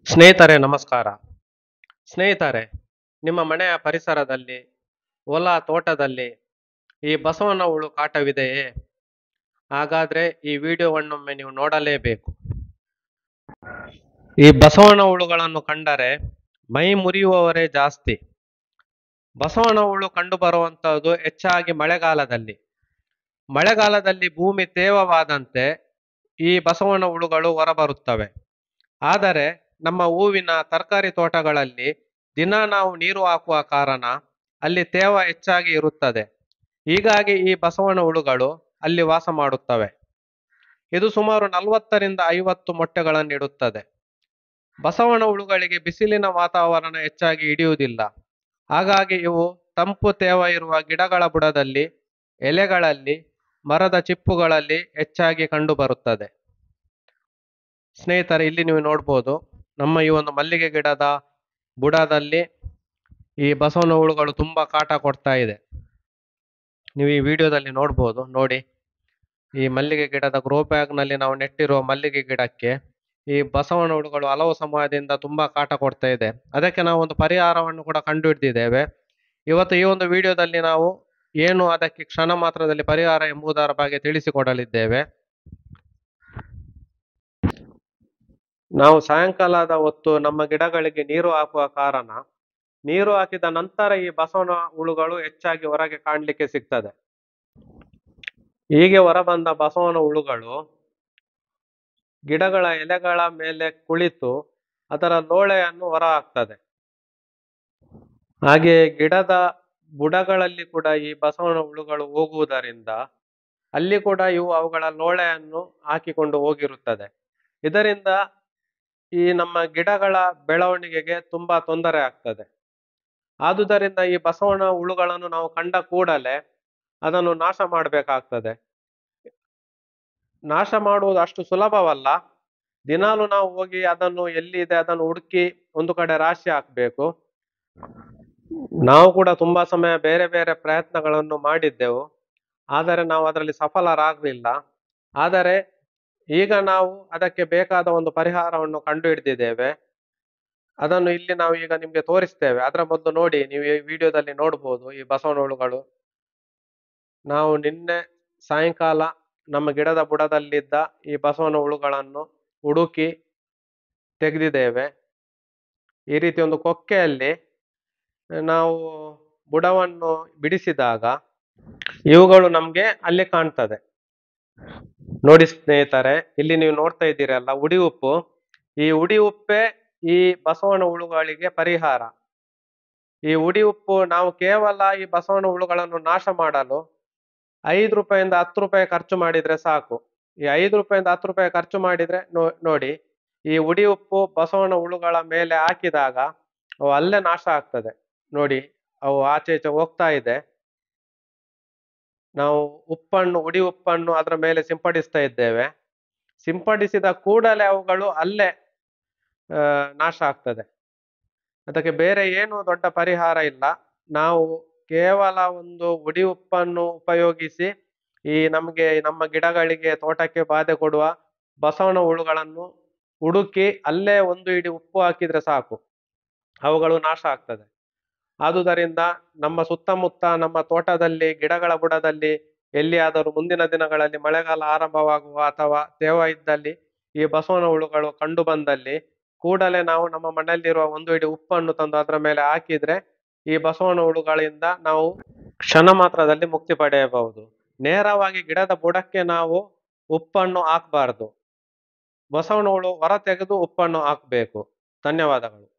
ಸ್ನೇಹಿತರೆ ನಮಸ್ಕಾರ ಸ್ನೇಹಿತರೆ ನಿಮ್ಮ ಮನೆಯ ಪರಿಸರದಲ್ಲಿ ಹೊಲ ತೋಟದಲ್ಲಿ ಈ ಬಸವನ ಹುಳು ಕಾಟವಿದೆಯೇ ಹಾಗಾದ್ರೆ ಈ ವಿಡಿಯೋವನ್ನೊಮ್ಮೆ ನೀವು ನೋಡಲೇಬೇಕು ಈ ಬಸವನ ಹುಳುಗಳನ್ನು ಕಂಡರೆ ಮೈ ಮುರಿಯುವವರೇ ಜಾಸ್ತಿ ಬಸವನ ಹುಳು ಕಂಡು ಬರುವಂತಹದ್ದು ಹೆಚ್ಚಾಗಿ ಮಳೆಗಾಲದಲ್ಲಿ ಮಳೆಗಾಲದಲ್ಲಿ ಭೂಮಿ ತೇವವಾದಂತೆ ಈ ಬಸವನ ಹುಳುಗಳು ಹೊರಬರುತ್ತವೆ ಆದರೆ ನಮ್ಮ ಹೂವಿನ ತರಕಾರಿ ತೋಟಗಳಲ್ಲಿ ದಿನ ನಾವು ನೀರು ಹಾಕುವ ಕಾರಣ ಅಲ್ಲಿ ತೇವ ಹೆಚ್ಚಾಗಿ ಇರುತ್ತದೆ ಹೀಗಾಗಿ ಈ ಬಸವನ ಹುಳುಗಳು ಅಲ್ಲಿ ವಾಸ ಮಾಡುತ್ತವೆ ಇದು ಸುಮಾರು ನಲವತ್ತರಿಂದ ಐವತ್ತು ಮೊಟ್ಟೆಗಳನ್ನು ಇಡುತ್ತದೆ ಬಸವನ ಹುಳುಗಳಿಗೆ ಬಿಸಿಲಿನ ವಾತಾವರಣ ಹೆಚ್ಚಾಗಿ ಹಿಡಿಯುವುದಿಲ್ಲ ಹಾಗಾಗಿ ಇವು ತಂಪು ತೇವ ಇರುವ ಗಿಡಗಳ ಬುಡದಲ್ಲಿ ಎಲೆಗಳಲ್ಲಿ ಮರದ ಚಿಪ್ಪುಗಳಲ್ಲಿ ಹೆಚ್ಚಾಗಿ ಕಂಡುಬರುತ್ತದೆ ಸ್ನೇಹಿತರೆ ಇಲ್ಲಿ ನೀವು ನೋಡ್ಬೋದು ನಮ್ಮ ಈ ಒಂದು ಮಲ್ಲಿಗೆ ಗಿಡದ ಬುಡದಲ್ಲಿ ಈ ಬಸವನ ಹುಳುಗಳು ತುಂಬಾ ಕಾಟ ಕೊಡ್ತಾ ಇದೆ ನೀವು ಈ ವಿಡಿಯೋದಲ್ಲಿ ನೋಡ್ಬೋದು ನೋಡಿ ಈ ಮಲ್ಲಿಗೆ ಗಿಡದ ಗ್ರೋ ಬ್ಯಾಗ್ ನಲ್ಲಿ ನಾವು ನೆಟ್ಟಿರುವ ಮಲ್ಲಿಗೆ ಗಿಡಕ್ಕೆ ಈ ಬಸವನ ಹುಳುಗಳು ಹಲವು ಸಮಯದಿಂದ ತುಂಬಾ ಕಾಟ ಕೊಡ್ತಾ ಇದೆ ಅದಕ್ಕೆ ನಾವು ಒಂದು ಪರಿಹಾರವನ್ನು ಕೂಡ ಕಂಡು ಹಿಡಿದಿದ್ದೇವೆ ಇವತ್ತು ಈ ಒಂದು ವಿಡಿಯೋದಲ್ಲಿ ನಾವು ಏನು ಅದಕ್ಕೆ ಕ್ಷಣ ಮಾತ್ರದಲ್ಲಿ ಪರಿಹಾರ ಎಂಬುದರ ಬಗ್ಗೆ ತಿಳಿಸಿಕೊಡಲಿದ್ದೇವೆ ನಾವು ಸಾಯಂಕಾಲದ ಹೊತ್ತು ನಮ್ಮ ಗಿಡಗಳಿಗೆ ನೀರು ಹಾಕುವ ಕಾರಣ ನೀರು ಹಾಕಿದ ನಂತರ ಈ ಬಸವನ ಹುಳುಗಳು ಹೆಚ್ಚಾಗಿ ಹೊರಗೆ ಕಾಣಲಿಕ್ಕೆ ಸಿಗ್ತದೆ ಹೀಗೆ ಹೊರಬಂದ ಬಸವನ ಹುಳುಗಳು ಗಿಡಗಳ ಎಲೆಗಳ ಮೇಲೆ ಕುಳಿತು ಅದರ ಲೋಳೆಯನ್ನು ಹೊರ ಹಾಕ್ತದೆ ಹಾಗೆ ಗಿಡದ ಬುಡಗಳಲ್ಲಿ ಕೂಡ ಈ ಬಸವನ ಹುಳುಗಳು ಹೋಗುವುದರಿಂದ ಅಲ್ಲಿ ಕೂಡ ಇವು ಅವುಗಳ ಲೋಳೆಯನ್ನು ಹಾಕಿಕೊಂಡು ಹೋಗಿರುತ್ತದೆ ಇದರಿಂದ ಈ ನಮ್ಮ ಗಿಡಗಳ ಬೆಳವಣಿಗೆಗೆ ತುಂಬಾ ತೊಂದರೆ ಆಗ್ತದೆ ಆದುದರಿಂದ ಈ ಬಸವನ ಹುಳುಗಳನ್ನು ನಾವು ಕಂಡ ಕೂಡಲೇ ಅದನ್ನು ನಾಶ ಮಾಡಬೇಕಾಗ್ತದೆ ನಾಶ ಮಾಡುವುದು ಅಷ್ಟು ಸುಲಭವಲ್ಲ ದಿನಾಲು ನಾವು ಹೋಗಿ ಅದನ್ನು ಎಲ್ಲಿ ಇದೆ ಅದನ್ನು ಹುಡುಕಿ ಒಂದು ಕಡೆ ರಾಶಿ ಹಾಕಬೇಕು ನಾವು ಕೂಡ ತುಂಬಾ ಸಮಯ ಬೇರೆ ಬೇರೆ ಪ್ರಯತ್ನಗಳನ್ನು ಮಾಡಿದ್ದೆವು ಆದರೆ ನಾವು ಅದರಲ್ಲಿ ಸಫಲರಾಗಲಿಲ್ಲ ಆದರೆ ಈಗ ನಾವು ಅದಕ್ಕೆ ಬೇಕಾದ ಒಂದು ಪರಿಹಾರವನ್ನು ಕಂಡು ಹಿಡಿದಿದ್ದೇವೆ ಅದನ್ನು ಇಲ್ಲಿ ನಾವು ಈಗ ನಿಮ್ಗೆ ತೋರಿಸ್ತೇವೆ ಅದರ ಮೊದಲು ನೋಡಿ ನೀವು ಈ ವಿಡಿಯೋದಲ್ಲಿ ನೋಡ್ಬೋದು ಈ ಬಸವನ ಹುಳುಗಳು ನಾವು ನಿನ್ನೆ ಸಾಯಂಕಾಲ ನಮ್ಮ ಗಿಡದ ಬುಡದಲ್ಲಿದ್ದ ಈ ಬಸವನ ಹುಳುಗಳನ್ನು ಹುಡುಕಿ ತೆಗೆದಿದ್ದೇವೆ ಈ ರೀತಿ ಒಂದು ಕೊಕ್ಕೆಯಲ್ಲಿ ನಾವು ಬುಡವನ್ನು ಬಿಡಿಸಿದಾಗ ಇವುಗಳು ನಮ್ಗೆ ಅಲ್ಲಿ ಕಾಣ್ತದೆ ನೋಡಿ ಸ್ನೇಹಿತರೆ ಇಲ್ಲಿ ನೀವು ನೋಡ್ತಾ ಇದ್ದೀರಲ್ಲ ಉಡಿ ಉಪ್ಪು ಈ ಉಡಿ ಉಪ್ಪೇ ಈ ಬಸವನ ಹುಳುಗಳಿಗೆ ಪರಿಹಾರ ಈ ಉಡಿ ಉಪ್ಪು ನಾವು ಕೇವಲ ಈ ಬಸವನ ಹುಳುಗಳನ್ನು ನಾಶ ಮಾಡಲು ಐದು ರೂಪಾಯಿಂದ ಹತ್ತು ರೂಪಾಯಿ ಖರ್ಚು ಮಾಡಿದ್ರೆ ಸಾಕು ಈ ಐದು ರೂಪಾಯಿಂದ ಹತ್ತು ರೂಪಾಯಿ ಖರ್ಚು ಮಾಡಿದ್ರೆ ನೋ- ನೋಡಿ ಈ ಉಡಿ ಉಪ್ಪು ಬಸವನ ಹುಳುಗಳ ಮೇಲೆ ಹಾಕಿದಾಗ ಅವು ಅಲ್ಲೇ ನಾಶ ಆಗ್ತದೆ ನೋಡಿ ಅವು ಆಚೆ ಈಚೆ ಹೋಗ್ತಾ ಇದೆ ನಾವು ಉಪ್ಪನ್ನು ಉಡಿ ಉಪ್ಪನ್ನು ಅದರ ಮೇಲೆ ಸಿಂಪಡಿಸ್ತಾ ಇದ್ದೇವೆ ಸಿಂಪಡಿಸಿದ ಕೂಡಲೇ ಅವುಗಳು ಅಲ್ಲೇ ಆ, ನಾಶ ಆಗ್ತದೆ ಅದಕ್ಕೆ ಬೇರೆ ಏನು ದೊಡ್ಡ ಪರಿಹಾರ ಇಲ್ಲ ನಾವು ಕೇವಲ ಒಂದು ಉಡಿ ಉಪ್ಪನ್ನು ಉಪಯೋಗಿಸಿ ಈ ನಮಗೆ ನಮ್ಮ ಗಿಡಗಳಿಗೆ ತೋಟಕ್ಕೆ ಬಾಧೆ ಕೊಡುವ ಬಸವನ ಹುಳುಗಳನ್ನು ಹುಡುಕಿ ಅಲ್ಲೇ ಒಂದು ಇಡಿ ಉಪ್ಪು ಹಾಕಿದ್ರೆ ಸಾಕು ಅವುಗಳು ನಾಶ ಆಗ್ತದೆ ಆದುದರಿಂದ ನಮ್ಮ ಸುತ್ತಮುತ್ತ ನಮ್ಮ ತೋಟದಲ್ಲಿ ಗಿಡಗಳ ಬುಡದಲ್ಲಿ ಎಲ್ಲಿಯಾದರೂ ಮುಂದಿನ ದಿನಗಳಲ್ಲಿ ಮಳೆಗಾಲ ಆರಂಭವಾಗುವ ಅಥವಾ ತೇವ ಇದ್ದಲ್ಲಿ ಈ ಬಸವನ ಹುಳುಗಳು ಕಂಡು ಬಂದಲ್ಲಿ ಕೂಡಲೇ ನಾವು ನಮ್ಮ ಮನೆಯಲ್ಲಿರುವ ಒಂದು ಇಡಿ ಉಪ್ಪನ್ನು ತಂದು ಅದರ ಮೇಲೆ ಹಾಕಿದ್ರೆ ಈ ಬಸವನ ಹುಳುಗಳಿಂದ ನಾವು ಕ್ಷಣ ಮಾತ್ರದಲ್ಲಿ ಮುಕ್ತಿ ಪಡೆಯಬಹುದು ನೇರವಾಗಿ ಗಿಡದ ಬುಡಕ್ಕೆ ನಾವು ಉಪ್ಪನ್ನು ಹಾಕಬಾರ್ದು ಬಸವನ ಹುಳು ಹೊರ ತೆಗೆದು ಉಪ್ಪನ್ನು ಹಾಕಬೇಕು ಧನ್ಯವಾದಗಳು